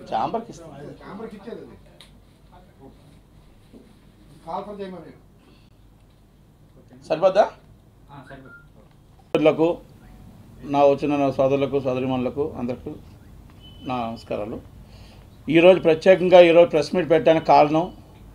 చాంబర్కి ఇస్తాం ఛాంబర్కి ఇచ్చేది అది కాల్ఫర్ చేయమని సరిపోద్దా ఆ, సరిపోతుంది సోదరులకు నా వచ్చిన నా సోదరులకు సోదరిమణులకు అందరికీ నా నమస్కారాలు ఈరోజు ప్రత్యేకంగా ఈరోజు ప్రెస్ మీట్ పెట్టడానికి కారణం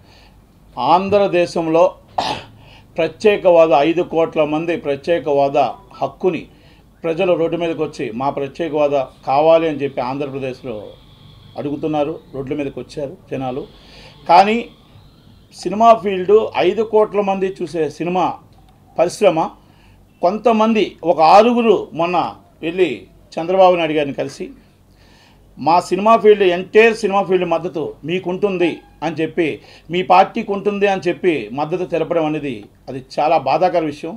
ఆంధ్రదేశంలో ప్రత్యేక హోదా ఐదు కోట్ల మంది ప్రత్యేక హోదా హక్కుని ప్రజలు రోడ్డు మీదకి వచ్చి మా ప్రత్యేక హోదా కావాలి అని చెప్పి ఆంధ్రప్రదేశ్లో అడుగుతున్నారు రోడ్ల మీదకి వచ్చారు జనాలు కానీ సినిమా ఫీల్డ్ ఐదు కోట్ల మంది చూసే సినిమా పరిశ్రమ కొంతమంది ఒక ఆరుగురు మొన్న వెళ్ళి చంద్రబాబు నాయుడు గారిని కలిసి మా cinema field entire cinema field మద్దతు మీకుంటుంది అని చెప్పి మీ పార్టీకి ఉంటుంది అని చెప్పి మద్దతు తెలపడం అనేది అది చాలా బాధాకర విషయం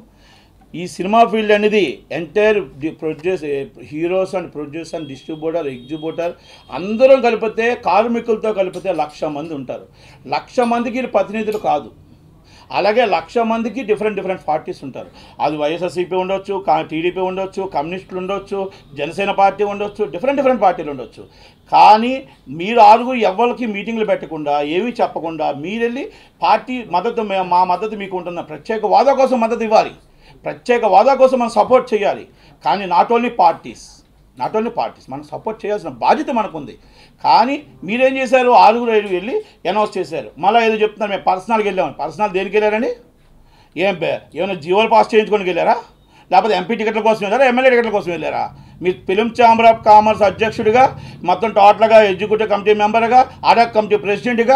ఈ సినిమా ఫీల్డ్ అనేది entire produce heroes and producer and distributor exhibitor అందరం కలిపితే కార్మికులతో కలిపితే లక్ష మంది ఉంటారు లక్ష మందికి ప్రతినిధులు కాదు అలాగే లక్ష మందికి డిఫరెంట్ డిఫరెంట్ పార్టీస్ ఉంటారు అది వైఎస్ఆర్సీపీ ఉండొచ్చు కా టీడీపీ ఉండొచ్చు కమ్యూనిస్టులు ఉండొచ్చు జనసేన పార్టీ ఉండొచ్చు డిఫరెంట్ డిఫరెంట్ పార్టీలు ఉండొచ్చు కానీ మీరు ఆరుగురు ఎవరికి మీటింగ్లు పెట్టకుండా ఏమీ చెప్పకుండా మీరెళ్ళి పార్టీ మద్దతు మే- మా మద్దతు మీకు ఉంటున్న ప్రత్యేక వాదా కోసం మద్దతు ఇవ్వాలి ప్రత్యేక వాదా కోసం మనం సపోర్ట్ చేయాలి కానీ not only parties not only parties మనం సపోర్ట్ చేయాల్సిన బాధ్యత మనకుంది కానీ మీరేం చేశారు ఆరుగురు ఐదు వెళ్ళి అనౌన్స్ చేశారు మళ్ళీ ఏదో చెప్తున్నారు మేము పర్సనల్కి వెళ్ళామని పర్సనల్ దేనికి వెళ్ళారండి ఏం పే ఏమైనా జీవోలు పాస్ చేయించుకొని వెళ్ళారా లేకపోతే ఎంపీ టికెట్ల కోసం వెళ్ళారా ఎమ్మెల్యే టికెట్ల కోసం వెళ్ళారా మీరు ఫిలిం ఛాంబర్ ఆఫ్ కామర్స్ అధ్యక్షుడిగా మొత్తం టోటల్గా ఎగ్జిక్యూటివ్ కమిటీ మెంబర్గా ఆడక్ కమిటీ ప్రెసిడెంట్గా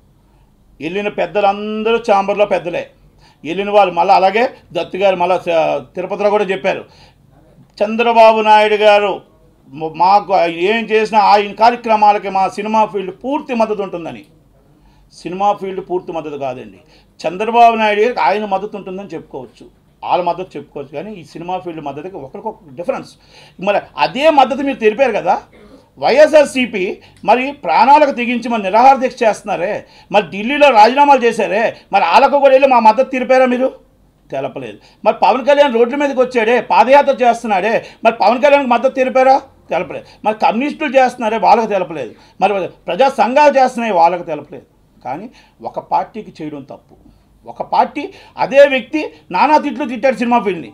వెళ్ళిన పెద్దలందరూ ఛాంబర్లో పెద్దలే వెళ్ళిన వాళ్ళు మళ్ళీ అలాగే దత్తు గారు మళ్ళీ తిరుపతిలో కూడా చెప్పారు చంద్రబాబు నాయుడు గారు మ- మాకు ఏం చేసినా ఆయన కార్యక్రమాలకి మా సినిమా ఫీల్డ్ పూర్తి మద్దతు ఉంటుందని సినిమా ఫీల్డ్ పూర్తి మద్దతు కాదండి చంద్రబాబు నాయుడు గారికి ఆయన మద్దతు ఉంటుందని చెప్పుకోవచ్చు వాళ్ళ మద్దతు చెప్పుకోవచ్చు కానీ ఈ సినిమా ఫీల్డ్ మద్దతుకి ఒకరికొక డిఫరెన్స్ మరి అదే మద్దతు మీరు తెలిపారు కదా వైఎస్ఆర్సీపీ మరి ప్రాణాలకు తెగించి మరి నిరాహార దీక్ష చేస్తున్నారే మరి ఢిల్లీలో రాజీనామాలు చేశారే మరి వాళ్ళకు కూడా వెళ్ళి మా మద్దతు తెలిపారా మీరు తెలపలేదు మరి పవన్ కళ్యాణ్ రోడ్ల మీదకి వచ్చాడే పాదయాత్ర చేస్తున్నాడే మరి పవన్ కళ్యాణ్కి మద్దతు తెలిపారా తెలపలేదు మరి కమ్యూనిస్టులు చేస్తున్నారే వాళ్ళకి తెలపలేదు మరి ప్రజా సంఘాలు చేస్తున్నాయి వాళ్ళకి తెలపలేదు కానీ ఒక పార్టీకి చేయడం తప్పు ఒక పార్టీ అదే వ్యక్తి నానా తిట్లు తిట్టాడు సినిమా ఫీల్డ్ని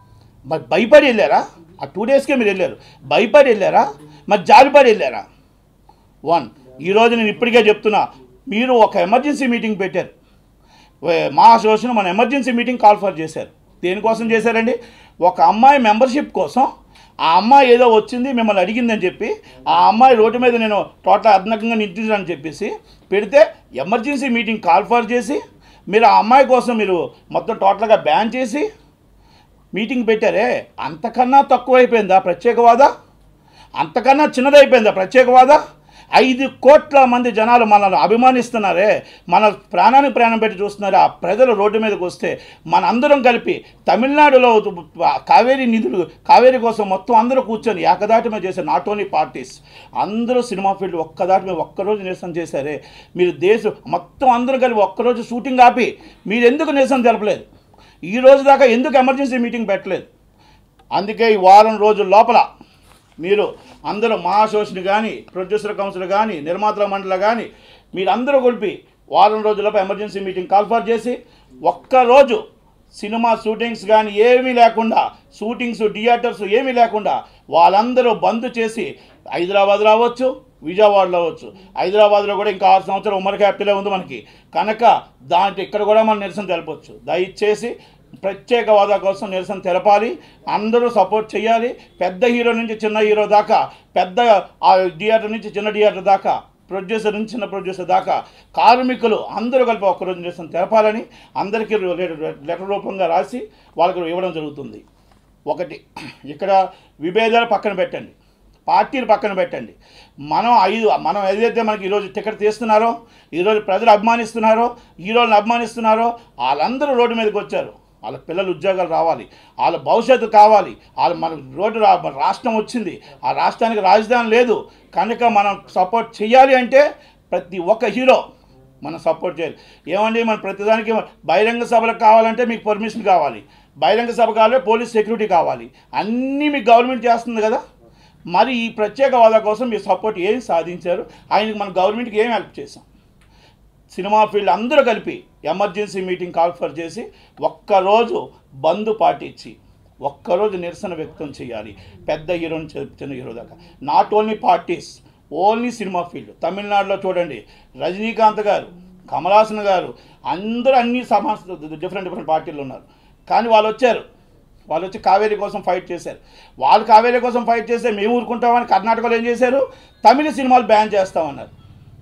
మరి భయపడి వెళ్ళారా ఆ టూ డేస్కే మీరు వెళ్ళారు భయపడి వెళ్ళారా మరి జాలిపడి వెళ్ళారా వన్ ఈరోజు నేను ఇప్పటికే చెప్తున్నా మీరు ఒక ఎమర్జెన్సీ మీటింగ్ పెట్టారు వే- మా అసోసియేషన్ మన ఎమర్జెన్సీ మీటింగ్ కాల్ ఫర్ చేశారు దేనికోసం చేశారండి ఒక అమ్మాయి మెంబర్షిప్ కోసం ఆ అమ్మాయి ఏదో వచ్చింది మిమ్మల్ని అడిగిందని చెప్పి ఆ అమ్మాయి రోడ్డు మీద నేను టోటల్ అదనకంగా నింటించాలని చెప్పేసి పెడితే ఎమర్జెన్సీ మీటింగ్ కాల్ ఫర్ చేసి మీరు ఆ అమ్మాయి కోసం మీరు మొత్తం టోటల్గా బ్యాన్ చేసి మీటింగ్ పెట్టారే అంతకన్నా తక్కువైపోయిందా ప్రత్యేకవాద అంతకన్నా చిన్నదైపోయిందా ప్రత్యేకవాద ఐదు కోట్ల మంది జనాలు మనల్ని అభిమానిస్తున్నారే మన ప్రాణానికి ప్రాణం పెట్టి చూస్తున్నారు ఆ ప్రజలు రోడ్డు మీదకి వస్తే మన అందరం కలిపి తమిళనాడులో కావేరీ నిధులు కావేరీ కోసం మొత్తం అందరూ కూర్చొని ఏకదాటి మీద చేశారు నాట్ ఓన్లీ పార్టీస్ అందరూ సినిమా ఫీల్డ్ ఒక్కదాటి మీద ఒక్కరోజు నిరసన చేశారే మీరు దేశం మొత్తం అందరూ కలిపి ఒక్కరోజు షూటింగ్ ఆపి మీరు ఎందుకు నిరసన తెలపలేదు ఈ రోజు దాకా ఎందుకు ఎమర్జెన్సీ మీటింగ్ పెట్టలేదు అందుకే ఈ వారం రోజుల లోపల మీరు అందరూ మా అసోసియేషన్ కానీ ప్రొడ్యూసర్ కౌన్సిల్ కానీ నిర్మాతల మండలి కానీ మీరందరూ కలిపి వారం రోజులపై ఎమర్జెన్సీ మీటింగ్ కాల్ఫర్ చేసి ఒక్కరోజు సినిమా షూటింగ్స్ కానీ ఏమీ లేకుండా షూటింగ్స్ థియేటర్స్ ఏమీ లేకుండా వాళ్ళందరూ బంద్ చేసి హైదరాబాద్ రావచ్చు విజయవాడలో అవ్వచ్చు హైదరాబాద్లో కూడా ఇంకా ఆరు సంవత్సరాలు ఉమ్మడి క్యాపిటలే ఉంది మనకి కనుక దాంట్లో ఇక్కడ కూడా మనం నిరసన తెలపవచ్చు దయచేసి ప్రత్యేక హోదా కోసం నిరసన తెలపాలి అందరూ సపోర్ట్ చేయాలి పెద్ద హీరో నుంచి చిన్న హీరో దాకా పెద్ద ఆ థియేటర్ నుంచి చిన్న థియేటర్ దాకా ప్రొడ్యూసర్ నుంచి చిన్న ప్రొడ్యూసర్ దాకా కార్మికులు అందరూ కలిపి ఒక్కరోజు నిరసన తెలపాలని అందరికీ లెటర్ రూపంగా రాసి వాళ్ళకి ఇవ్వడం జరుగుతుంది ఒకటి ఇక్కడ విభేదాలు పక్కన పెట్టండి పార్టీలు పక్కన పెట్టండి మనం ఐదు మనం ఏదైతే మనకి ఈరోజు టికెట్ తీస్తున్నారో ఈరోజు ప్రజలు అభిమానిస్తున్నారో హీరోలను అభిమానిస్తున్నారో వాళ్ళందరూ రోడ్డు మీదకి వచ్చారు వాళ్ళ పిల్లలు ఉద్యోగాలు రావాలి వాళ్ళ భవిష్యత్తు కావాలి వాళ్ళ మన రోడ్డు రా- మన రాష్ట్రం వచ్చింది ఆ రాష్ట్రానికి రాజధాని లేదు కనుక మనం సపోర్ట్ చేయాలి అంటే ప్రతి ఒక్క హీరో మనం సపోర్ట్ చేయాలి ఏమండి మన ప్రతిదానికి బహిరంగ సభలకు కావాలంటే మీకు పర్మిషన్ కావాలి బహిరంగ సభ కావాలి పోలీస్ సెక్యూరిటీ కావాలి అన్నీ మీకు గవర్నమెంట్ చేస్తుంది కదా మరి ఈ ప్రత్యేక హోదా కోసం మీరు సపోర్ట్ ఏం సాధించారు ఆయనకి మన గవర్నమెంట్కి ఏం హెల్ప్ చేశాం సినిమా ఫీల్డ్ అందరూ కలిపి ఎమర్జెన్సీ మీటింగ్ కాల్ఫర్ చేసి ఒక్కరోజు బంద్ పాటించి ఒక్కరోజు నిరసన వ్యక్తం చేయాలి పెద్ద హీరో నుంచి చిన్న హీరో దాకా not only parties only cinema field తమిళనాడులో చూడండి రజనీకాంత్ గారు కమలాసన్ గారు అందరూ అన్ని సమా డిఫరెంట్ డిఫరెంట్ పార్టీలు ఉన్నారు కానీ వాళ్ళు వచ్చారు వాళ్ళు వచ్చి కావేరీ కోసం ఫైట్ చేశారు వాళ్ళు కావేరీ కోసం ఫైట్ చేస్తే మేము ఊరుకుంటామని కర్ణాటకలో ఏం చేశారు తమిళ సినిమాలు బ్యాన్ చేస్తామన్నారు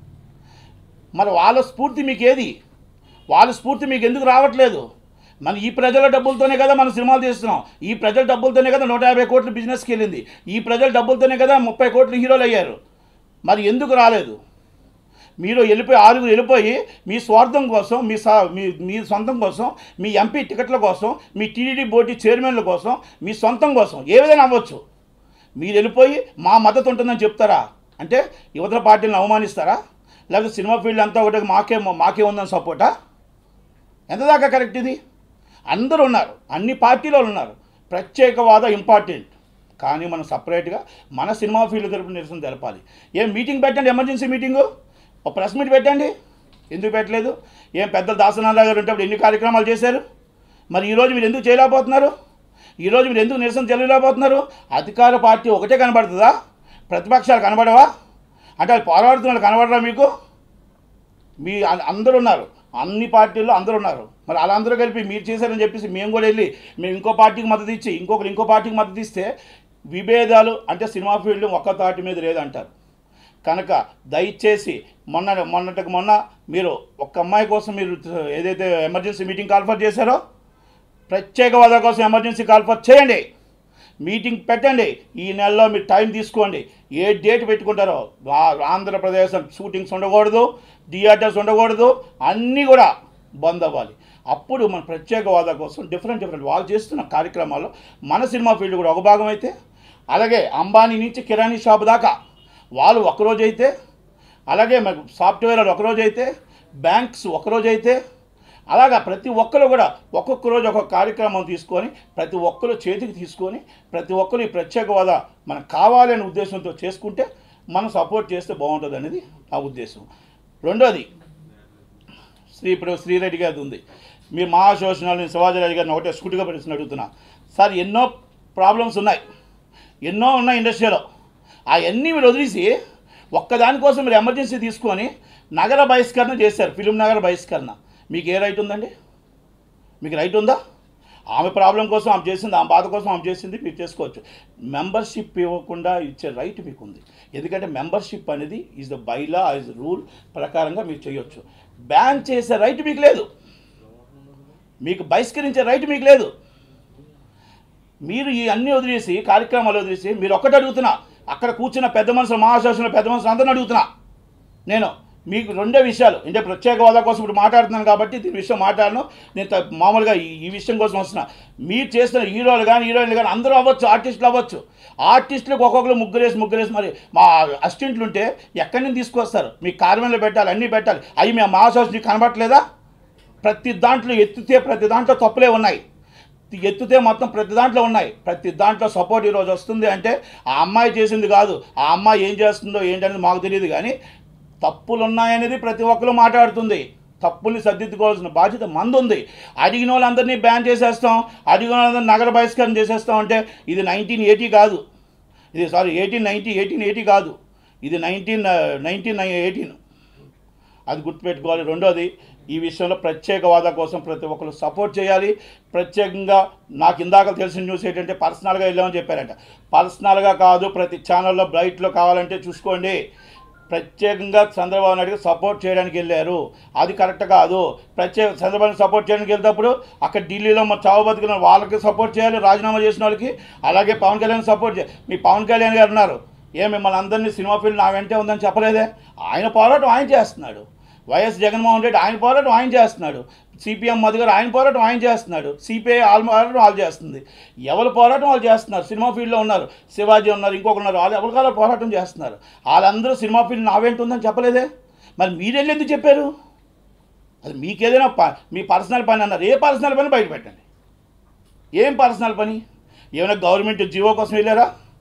మరి వాళ్ళ స్ఫూర్తి మీకు ఏది వాళ్ళ స్ఫూర్తి మీకు ఎందుకు రావట్లేదు మన ఈ ప్రజల డబ్బులతోనే కదా మనం సినిమాలు తీస్తున్నాం ఈ ప్రజల డబ్బులతోనే కదా నూట యాభై కోట్ల బిజినెస్కి వెళ్ళింది ఈ ప్రజల డబ్బులతోనే కదా ముప్పై కోట్ల హీరోలు అయ్యారు మరి ఎందుకు రాలేదు మీరు వెళ్ళిపోయి ఆరుగురు వెళ్ళిపోయి మీ స్వార్థం కోసం మీ సా మీ మీ సొంతం కోసం మీ ఎంపీ టికెట్ల కోసం మీ టీడీడీ బోర్డు చైర్మన్ల కోసం మీ సొంతం కోసం ఏ విధంగా అవ్వచ్చు మీరు వెళ్ళిపోయి మా మద్దతు ఉంటుందని చెప్తారా అంటే యువతల పార్టీలను అవమానిస్తారా లేకపోతే సినిమా ఫీల్డ్ అంతా ఒకటి మాకే మాకే ఉందని సపోర్టా ఎంత దాకా కరెక్ట్ ఇది అందరూ ఉన్నారు అన్ని పార్టీలో ఉన్నారు ప్రత్యేకవాద ఇంపార్టెంట్ కానీ మనం సపరేట్గా మన సినిమా ఫీల్డ్ తరపున నిరసన తెలపాలి ఏం మీటింగ్ పెట్టండి ఎమర్జెన్సీ మీటింగు ఒక ప్రెస్ మీట్ పెట్టండి ఎందుకు పెట్టలేదు ఏం పెద్ద దాసనారాయణ గారు ఉంటే ఎన్ని కార్యక్రమాలు చేశారు మరి ఈరోజు మీరు ఎందుకు చేయలేకపోతున్నారు ఈరోజు మీరు ఎందుకు నిరసన తెలియలేకపోతున్నారు అధికార పార్టీ ఒకటే కనబడుతుందా ప్రతిపక్షాలు కనబడవా అంటే వాళ్ళు పోరాడుతున్న వాళ్ళు కనబడరా మీకు మీ అ- అందరూ ఉన్నారు అన్ని పార్టీల్లో అందరూ ఉన్నారు మరి అలా అందరూ కలిపి మీరు చేశారని చెప్పేసి మేము కూడా వెళ్ళి మేము ఇంకో పార్టీకి మద్దతు ఇచ్చి ఇంకొకరు ఇంకో పార్టీకి మద్దతు ఇస్తే విభేదాలు అంటే సినిమా ఫీల్డ్ ఒక్క తాటి మీద లేదంటారు కనుక దయచేసి మొన్న మొన్నటికి మొన్న మీరు ఒక్క అమ్మాయి కోసం మీరు ఏదైతే ఎమర్జెన్సీ మీటింగ్ కాల్ఫర్ చేశారో ప్రత్యేక హోదా కోసం ఎమర్జెన్సీ కాల్ఫర్ చేయండి మీటింగ్ పెట్టండి ఈ నెలలో మీరు టైం తీసుకోండి ఏ డేట్ పెట్టుకుంటారో ఆ- ఆంధ్రప్రదేశ్ షూటింగ్స్ ఉండకూడదు థియేటర్స్ ఉండకూడదు అన్నీ కూడా బంద్ అవ్వాలి అప్పుడు మన ప్రత్యేక హోదా కోసం డిఫరెంట్ డిఫరెంట్ వాళ్ళు చేస్తున్న కార్యక్రమాల్లో మన సినిమా ఫీల్డ్ కూడా ఒక భాగం అయితే అలాగే అంబానీ నుంచి కిరాణీ షాప్ దాకా వాళ్ళు ఒకరోజు అయితే అలాగే మనకు సాఫ్ట్వేర్ వాళ్ళు ఒకరోజు అయితే బ్యాంక్స్ ఒకరోజు అయితే అలాగా ప్రతి ఒక్కరు కూడా ఒక్కొక్క రోజు ఒక్కొక్క కార్యక్రమం తీసుకొని ప్రతి ఒక్కరు చేతికి తీసుకొని ప్రతి ఒక్కరు ఈ ప్రత్యేక హోదా మనకు కావాలనే ఉద్దేశంతో చేసుకుంటే మనం సపోర్ట్ చేస్తే బాగుంటుంది అనేది ఆ ఉద్దేశం రెండోది శ్రీ ఇప్పుడు శ్రీరెడ్డి గారిది ఉంది మీరు మహాశోషణాలు నేను శివాజీరాజు గారిని ఒకటే స్కూటిగా పరిస్థితిని అడుగుతున్నా సార్ ఎన్నో ప్రాబ్లమ్స్ ఉన్నాయి ఎన్నో ఉన్నాయి ఇండస్ట్రీలో అవన్నీ మీరు వదిలేసి ఒక్కదానికోసం మీరు ఎమర్జెన్సీ తీసుకొని నగర బహిష్కరణ చేశారు ఫిలిం నగర బహిష్కరణ మీకు ఏ రైట్ ఉందండి మీకు రైట్ ఉందా ఆమె ప్రాబ్లం కోసం ఆమె చేసింది ఆమె బాధ కోసం ఆమె చేసింది మీరు చేసుకోవచ్చు మెంబర్షిప్ ఇవ్వకుండా ఇచ్చే రైట్ మీకు ఉంది ఎందుకంటే మెంబర్షిప్ అనేది is the bylaw is rule ప్రకారంగా మీరు చేయొచ్చు బ్యాన్ చేసే రైట్ మీకు లేదు మీకు బహిష్కరించే రైట్ మీకు లేదు మీరు ఈ అన్ని వదిలేసి కార్యక్రమాలు వదిలేసి మీరు ఒక్కటి అడుగుతున్నా అక్కడ కూర్చున్న పెద్ద మనుషులు మహాశాసన పెద్ద మనుషులు అందరిని అడుగుతున్నా నేను మీకు రెండే విషయాలు అంటే ప్రత్యేక హోదా కోసం ఇప్పుడు మాట్లాడుతున్నాను కాబట్టి దీని విషయం మాట్లాడను నేను త- మామూలుగా ఈ ఈ విషయం కోసం వస్తున్నా మీరు చేస్తున్న హీరోలు కానీ హీరోయిన్లు కానీ అందరూ అవ్వచ్చు ఆర్టిస్టులు అవ్వచ్చు ఆర్టిస్టులకు ఒక్కొక్కరు ముగ్గురేసి ముగ్గురేసి మరి మా అసిస్టెంట్లు ఉంటే ఎక్కడి నుంచి తీసుకొస్తారు మీ కార్మెంట్లో పెట్టాలి అన్నీ పెట్టాలి అవి మేము మహాశాసన నీకు కనబట్టలేదా ప్రతి దాంట్లో ఎత్తితే ప్రతి దాంట్లో తప్పులే ఉన్నాయి ఎత్తితే మొత్తం ప్రతి దాంట్లో ఉన్నాయి ప్రతి దాంట్లో సపోర్ట్ ఈరోజు వస్తుంది అంటే ఆ అమ్మాయి చేసింది కాదు ఆ అమ్మాయి ఏం చేస్తుందో ఏంటనేది మాకు తెలియదు కానీ తప్పులు ఉన్నాయనేది ప్రతి ఒక్కరు మాట్లాడుతుంది తప్పుల్ని సర్దిద్దుకోవాల్సిన బాధ్యత మంది ఉంది అడిగిన వాళ్ళందరినీ బ్యాన్ చేసేస్తాం అడిగిన వాళ్ళందరినీ నగర బహిష్కరణ చేసేస్తాం అంటే ఇది నైన్టీన్ ఎయిటీ కాదు ఇది sorry eighteen ninety eighteen eighty కాదు ఇది నైన్టీన్ నైన్టీన్ ఎయిటీన్ అది గుర్తుపెట్టుకోవాలి రెండోది ఈ విషయంలో ప్రత్యేక హోదా కోసం ప్రతి ఒక్కరు సపోర్ట్ చేయాలి ప్రత్యేకంగా నాకు ఇందాక తెలిసిన న్యూస్ ఏంటంటే పర్సనల్గా వెళ్ళామని చెప్పారంట పర్సనల్గా కాదు ప్రతి ఛానల్లో బ్రైట్లో కావాలంటే చూసుకోండి ప్రత్యేకంగా చంద్రబాబు నాయుడుకి సపోర్ట్ చేయడానికి వెళ్ళారు అది కరెక్ట్ కాదు ప్రత్యేక చంద్రబాబు సపోర్ట్ చేయడానికి వెళ్తేప్పుడు అక్కడ ఢిల్లీలో మన చావు బతుకున్న వాళ్ళకి సపోర్ట్ చేయాలి రాజీనామా చేసిన వాళ్ళకి అలాగే పవన్ కళ్యాణ్ సపోర్ట్ చేయాలి మీ పవన్ కళ్యాణ్ గారు ఉన్నారు ఏ మిమ్మల్ని అందరినీ సినిమా ఫీల్డ్ నా వెంటే ఉందని చెప్పలేదే ఆయన పోరాటం ఆయన చేస్తున్నాడు వైఎస్ జగన్మోహన్ రెడ్డి ఆయన పోరాటం ఆయన చేస్తున్నాడు సిపిఎం మధు గారు ఆయన పోరాటం ఆయన చేస్తున్నాడు సిపిఐ వాళ్ళ పోరాటం వాళ్ళు చేస్తుంది ఎవరు పోరాటం వాళ్ళు చేస్తున్నారు సినిమా ఫీల్డ్లో ఉన్నారు శివాజీ ఉన్నారు ఇంకొకరు ఉన్నారు వాళ్ళు ఎవరి కాలం పోరాటం చేస్తున్నారు వాళ్ళందరూ సినిమా ఫీల్డ్ నా వెంట ఉందని చెప్పలేదే మరి మీరు వెళ్ళి ఎందుకు చెప్పారు అది మీకేదైనా ప మీ పర్సనల్ పని అన్నారు ఏ పర్సనల్ పని బయట పెట్టండి ఏం పర్సనల్ పని ఏమైనా గవర్నమెంట్ జీవో కోసం వెళ్ళారా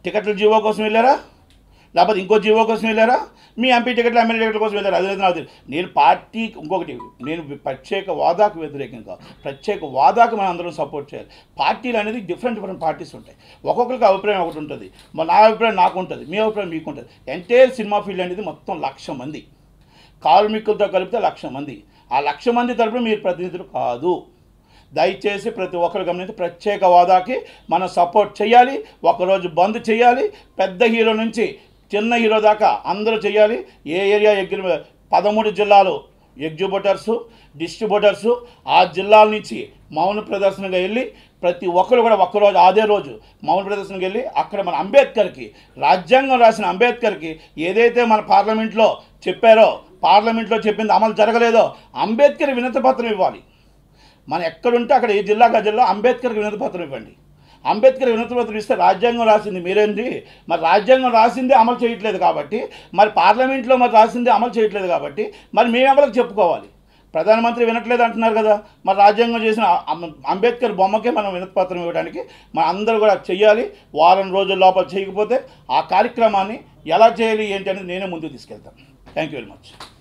టికెట్లు జీవో కోసం వెళ్ళారా లేకపోతే ఇంకో జీవో కోసం వెళ్ళారా మీ ఎంపీ టికెట్లు ఎమ్మెల్యే టికెట్ల కోసం వెళ్ళారు అదే నాకు తెలియదు. నేను పార్టీ ఇంకొకటి నేను ప్రత్యేక వాదాకు వ్యతిరేకం కాదు ప్రత్యేక వాదాకు మనం అందరం సపోర్ట్ చేయాలి పార్టీలు అనేది డిఫరెంట్ డిఫరెంట్ పార్టీస్ ఉంటాయి ఒక్కొక్కరికి అభిప్రాయం ఒకటి ఉంటుంది మరి నా అభిప్రాయం నాకు ఉంటుంది మీ అభిప్రాయం మీకు ఉంటుంది ఎంటైర్ సినిమా ఫీల్డ్ అనేది మొత్తం లక్ష మంది కార్మికులతో కలిపితే లక్ష మంది ఆ లక్ష మంది తరపున మీరు ప్రతినిధులు కాదు దయచేసి ప్రతి ఒక్కరు గమనించి ప్రత్యేక హోదాకి మనం సపోర్ట్ చేయాలి ఒకరోజు బంద్ చేయాలి పెద్ద హీరో నుంచి చిన్న హీరో దాకా అందరూ చేయాలి ఏ ఏరియా ఎగ్రి పదమూడు జిల్లాలు ఎగ్జిబిటర్సు డిస్ట్రిబ్యూటర్సు ఆ జిల్లాల నుంచి మౌన ప్రదర్శనగా వెళ్ళి ప్రతి ఒక్కరు కూడా ఒక్కరోజు అదే రోజు మౌన ప్రదర్శనకి వెళ్ళి అక్కడ మన అంబేద్కర్కి రాజ్యాంగం రాసిన అంబేద్కర్కి ఏదైతే మన పార్లమెంట్లో చెప్పారో పార్లమెంట్లో చెప్పింది అమలు జరగలేదో అంబేద్కర్ వినతి పత్రం ఇవ్వాలి మనం ఎక్కడుంటే అక్కడ ఏ జిల్లాగా జిల్లా అంబేద్కర్కి వినతి పత్రం ఇవ్వండి అంబేద్కర్ వినతి పత్రం ఇస్తే రాజ్యాంగం రాసింది మీరేంటి మరి రాజ్యాంగం రాసిందే అమలు చేయట్లేదు కాబట్టి మరి పార్లమెంట్లో మరి రాసిందే అమలు చేయట్లేదు కాబట్టి మరి మేము ఎవరికి చెప్పుకోవాలి ప్రధానమంత్రి వినట్లేదు అంటున్నారు కదా మరి రాజ్యాంగం చేసిన అం- అంబేద్కర్ బొమ్మకే మనం వినతి పత్రం ఇవ్వడానికి మన అందరూ కూడా చెయ్యాలి వారం రోజుల లోపల చేయకపోతే ఆ కార్యక్రమాన్ని ఎలా చేయాలి ఏంటి అనేది నేనే ముందుకు తీసుకెళ్తాను థ్యాంక్ యూ వెరీ మచ్